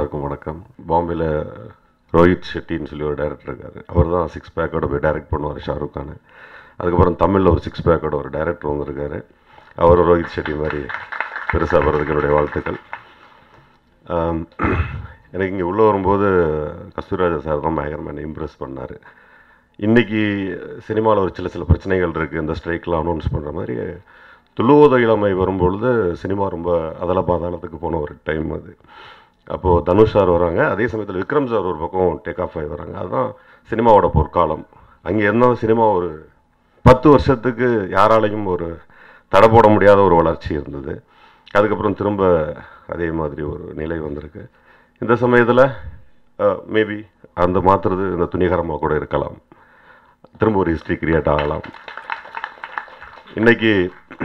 எல்லாருக்கும் வணக்கம் பாம்பேல ரோஹித் ஷெட்டின்னு சொல்லி ஒரு டைரக்டர் இருக்கார் அவர் தான் சிக்ஸ் பேக்கோட போய் டைரக்ட் பண்ணுவார் ஷாருக் கான் அதுக்கப்புறம் தமிழில் ஒரு சிக்ஸ் பேக்கோட ஒரு டைரக்டர் வந்திருக்காரு அவர் ரோஹித் ஷெட்டி மாதிரி பெருசாக வர்றதுக்கு என்னுடைய வாழ்த்துக்கள் ஆம், எனக்கு இங்கே உள்ளே வரும்போது கஸ்தூரிராஜா சார் தான் பயங்கரமாக என்னை இம்ப்ரெஸ் பண்ணார் இன்றைக்கி சினிமாவில் ஒரு சில சில பிரச்சனைகள் இருக்குது இந்த ஸ்ட்ரைக்கெலாம் அனௌன்ஸ் பண்ணுற மாதிரி துளுவோத இளமை வரும்பொழுது சினிமா ரொம்ப அதல பாதாளத்துக்கு போன ஒரு டைம் அது அப்போது தனுஷ் சார் வராங்க அதே சமயத்தில் விக்ரம் சார் ஒரு பக்கம் டேக் ஆஃப் ஆகி வராங்க அதுதான் சினிமாவோட பொற்காலம் அங்கே என்ன சினிமா ஒரு பத்து வருஷத்துக்கு யாராலையும் ஒரு தடை போட முடியாத ஒரு வளர்ச்சி இருந்தது அதுக்கப்புறம் திரும்ப அதே மாதிரி ஒரு நிலை வந்திருக்கு இந்த சமயத்தில் மேபி அந்த மாற்றுறது இந்த துணிகரமாக கூட இருக்கலாம் திரும்ப ஒரு ஹிஸ்ட்ரி கிரியேட் ஆகலாம் இன்னைக்கு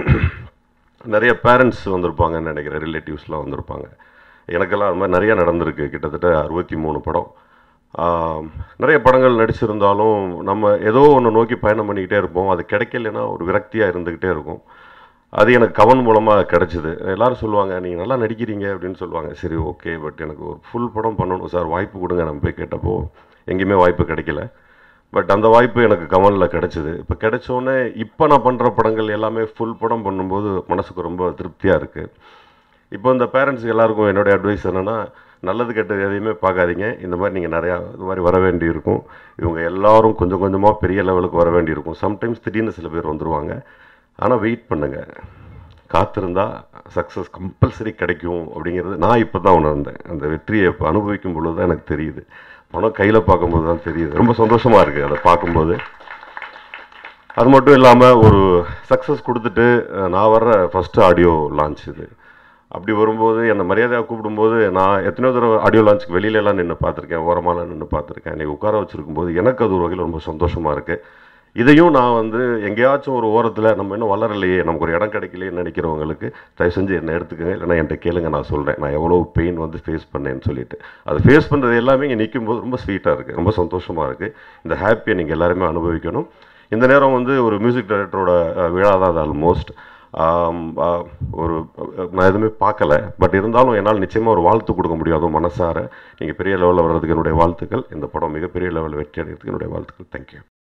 நிறைய பேரண்ட்ஸ் வந்திருப்பாங்கன்னு நினைக்கிறேன் ரிலேட்டிவ்ஸ்லாம் வந்திருப்பாங்க எனக்கெல்லாம் அது மாதிரி நிறைய நடந்திருக்கு கிட்டத்தட்ட அறுபத்தி மூணு படம் ஆம், நிறைய படங்கள் நடிச்சிருந்தாலும் நம்ம ஏதோ ஒன்று நோக்கி பயணம் பண்ணிக்கிட்டே இருப்போம் அது கிடைக்கலன்னா ஒரு விரக்தியாக இருந்துக்கிட்டே இருக்கும் அது எனக்கு கவன் மூலமாக கிடச்சிது எல்லாரும் சொல்லுவாங்க நீங்கள் நல்லா நடிக்கிறீங்க அப்படின்னு சொல்லுவாங்க சரி ஓகே பட் எனக்கு ஒரு ஃபுல் படம் பண்ணணும் சார் வாய்ப்பு கொடுங்க நம்ம போய் கேட்டப்போ எங்கேயுமே வாய்ப்பு கிடைக்கல பட் அந்த வாய்ப்பு எனக்கு கவனில் கிடச்சிது இப்போ கிடைச்சோன்னே இப்போ நான் பண்ணுற படங்கள் எல்லாமே ஃபுல் படம் பண்ணும்போது மனசுக்கு ரொம்ப திருப்தியாக இருக்குது இப்போ இந்த பேரண்ட்ஸுக்கு எல்லாருக்கும் என்னுடைய அட்வைஸ் என்னென்னா நல்லது கெட்டது எதையுமே பார்க்காதீங்க இந்த மாதிரி நீங்கள் நிறையா இது மாதிரி வர வேண்டி இருக்கும் இவங்க எல்லாரும் கொஞ்சம் கொஞ்சமாக பெரிய லெவலுக்கு வர வேண்டி இருக்கும் சம்டைம்ஸ் திடீர்னு சில பேர் வந்துடுவாங்க ஆனால் வெயிட் பண்ணுங்கள் காத்திருந்தா சக்ஸஸ் கம்பல்சரி கிடைக்கும் அப்படிங்கிறது நான் இப்போ தான் உணர்ந்தேன் அந்த வெற்றியை இப்போ அனுபவிக்கும் பொழுது தான் எனக்கு தெரியுது பணம் கையில் பார்க்கும்போது தான் தெரியுது ரொம்ப சந்தோஷமாக இருக்குது அதை பார்க்கும்போது அது மட்டும் இல்லாமல் ஒரு சக்ஸஸ் கொடுத்துட்டு அஹ், நான் வர்ற ஃபஸ்ட்டு ஆடியோ லான்ச் இது அப்படி வரும்போது என்னை மரியாதையாக கூப்பிடும்போது நான் எத்தனையோ தடவை ஆடியோ லான்ச்சுக்கு வெளியிலலாம் நின்று பார்த்துருக்கேன் ஓரமாலாம் நின்று பார்த்துருக்கேன் இன்னைக்கு உட்கார வச்சிருக்கும் போது எனக்கு அது ஒரு வகையில் ரொம்ப சந்தோஷமாக இருக்குது இதையும் நான் வந்து எங்கேயாச்சும் ஒரு ஓரத்தில் நம்ம இன்னும் வளரலையே நமக்கு ஒரு இடம் கிடைக்கலையே நினைக்கிறவங்களுக்கு தயவு செஞ்சு என்னை எடுத்துக்கங்க இல்லைன்னா என்கிட்ட கேளுங்க நான் சொல்கிறேன் நான் எவ்வளோ பெயின் வந்து ஃபேஸ் பண்ணேன்னு சொல்லிட்டு அது ஃபேஸ் பண்ணுறது எல்லாமே இங்கே நிற்கும் போது ரொம்ப ஸ்வீட்டாக இருக்குது ரொம்ப சந்தோஷமாக இருக்குது இந்த ஹாப்பியை நீங்கள் எல்லாருமே அனுபவிக்கணும் இந்த நேரம் வந்து ஒரு மியூசிக் டைரக்டரோட விழா தான் அது ஆல்மோஸ்ட் ஒரு அஹ், நான் எதுவுமே பார்க்கல பட் இருந்தாலும் என்னால் நிச்சயமாக ஒரு வாழ்த்து கொடுக்க முடியும் அதுவும் மனசார நீங்கள் பெரிய லெவலில் வர்றதுக்கு என்னுடைய வாழ்த்துக்கள் இந்த படம் மிகப்பெரிய லெவலில் வெற்றி அடைகிறதுக்கு என்னுடைய வாழ்த்துக்கள் தேங்க்யூ